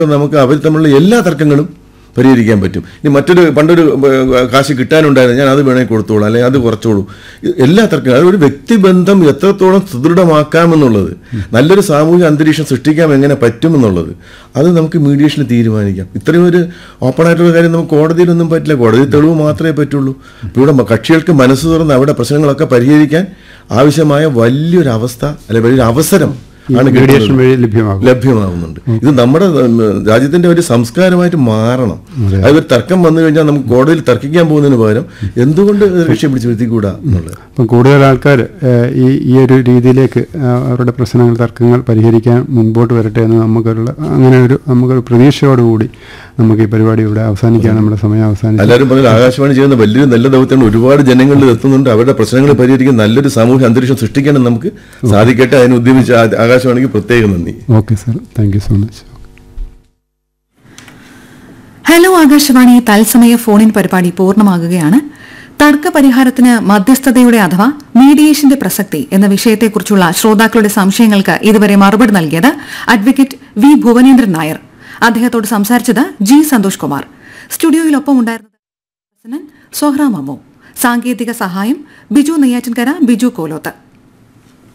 നമുക്ക് അവർ തമ്മിലുള്ള എല്ലാ തർക്കങ്ങളും പരിഹരിക്കാൻ പറ്റും ഇനി മറ്റൊരു പണ്ടൊരു ഏഹ്, കാശ് കിട്ടാനുണ്ടായിരുന്നു ഞാൻ അത് വേണമെങ്കിൽ കൊടുത്തോളൂ അല്ലെങ്കിൽ അത് കുറച്ചോളൂ ഇത് എല്ലാ തർക്കങ്ങളും അതൊരു വ്യക്തിബന്ധം എത്രത്തോളം സുദൃഢമാക്കാമെന്നുള്ളത് നല്ലൊരു സാമൂഹിക അന്തരീക്ഷം സൃഷ്ടിക്കാൻ എങ്ങനെ പറ്റുമെന്നുള്ളത് അത് നമുക്ക് മീഡിയേഷനിൽ തീരുമാനിക്കാം ഇത്രയും ഒരു ഓപ്പൺ ആയിട്ടുള്ള കാര്യം നമുക്ക് കോടതിയിലൊന്നും പറ്റില്ല കോടതി തെളിവ് മാത്രമേ പറ്റുള്ളൂ ഇപ്പോൾ ഇവിടെ കക്ഷികൾക്ക് മനസ്സ് തുറന്ന് അവിടെ പ്രശ്നങ്ങളൊക്കെ പരിഹരിക്കാൻ ആവശ്യമായ വലിയൊരു അവസ്ഥ അല്ലെങ്കിൽ വലിയൊരു അവസരം ആണ് മീഡിയേഷൻ കിട്ടുന്നത്. വഴി ലഭ്യമാകും ലഭ്യമാകുന്നുണ്ട് ഇത് നമ്മുടെ ഉം, രാജ്യത്തിന്റെ ഒരു സംസ്കാരമായിട്ട് മാറണം അതൊരു തർക്കം വന്നു കഴിഞ്ഞാൽ നമുക്ക് കോടതിയിൽ തർക്കിക്കാൻ പോകുന്നതിന് പകരം എന്തുകൊണ്ട് രക്ഷ പിടിച്ച് വരുത്തിക്കൂടാ എന്നുള്ളത് അപ്പം കൂടുതൽ ആൾക്കാർ ഈ ഈ ഒരു രീതിയിലേക്ക് ആ, അവരുടെ പ്രശ്നങ്ങൾ തർക്കങ്ങൾ പരിഹരിക്കാൻ മുൻപോട്ട് വരട്ടെ എന്ന് നമുക്കൊരു അങ്ങനെ ഒരു നമുക്കൊരു പ്രതീക്ഷയോടുകൂടി നമുക്ക് ഈ പരിപാടി ഇവിടെ അവസാനിക്കാൻ നമ്മുടെ സമയം അവസാനിച്ചു എല്ലാവരും പറഞ്ഞത് ആകാശവാണി ചെയ്യുന്ന വലിയൊരു നല്ല ദൗത്യമാണ് ഒരുപാട് ജനങ്ങളിൽ എത്തുന്നുണ്ട് അവരുടെ പ്രശ്നങ്ങൾ പരിഹരിക്കാൻ നല്ലൊരു സാമൂഹ്യ അന്തരീക്ഷം സൃഷ്ടിക്കാനും നമുക്ക് സാധിക്കട്ടെ അതിന് ഉദ്യമിച്ച ആ- ആകാശവാണിക്ക് പ്രത്യേകം നന്ദി okay sir thank you so much hello Akashvani തത്സമയ ഫോണിൻ പരിപാടി പൂർണ്ണമാകുകയാണ് തർക്ക പരിഹാരത്തിന് മധ്യസ്ഥതയുടെ അഥവാ മീഡിയേഷന്റെ പ്രസക്തി എന്ന വിഷയത്തെക്കുറിച്ചുള്ള ശ്രോതാക്കളുടെ സംശയങ്ങൾക്ക് ഇതുവരെ മറുപടി നൽകിയത് അഡ്വക്കേറ്റ് വി ഭുവനേന്ദ്രൻ നായർ അദ്ദേഹത്തോട് സംസാരിച്ചത് ജി സന്തോഷ് കുമാർ സ്റ്റുഡിയോയിലൊപ്പം ഉണ്ടായിരുന്നത് സോഹ്റ മമോ സാങ്കേതിക സഹായം ബിജു നെയ്യാറ്റിൻകര ബിജു കോലോത്ത്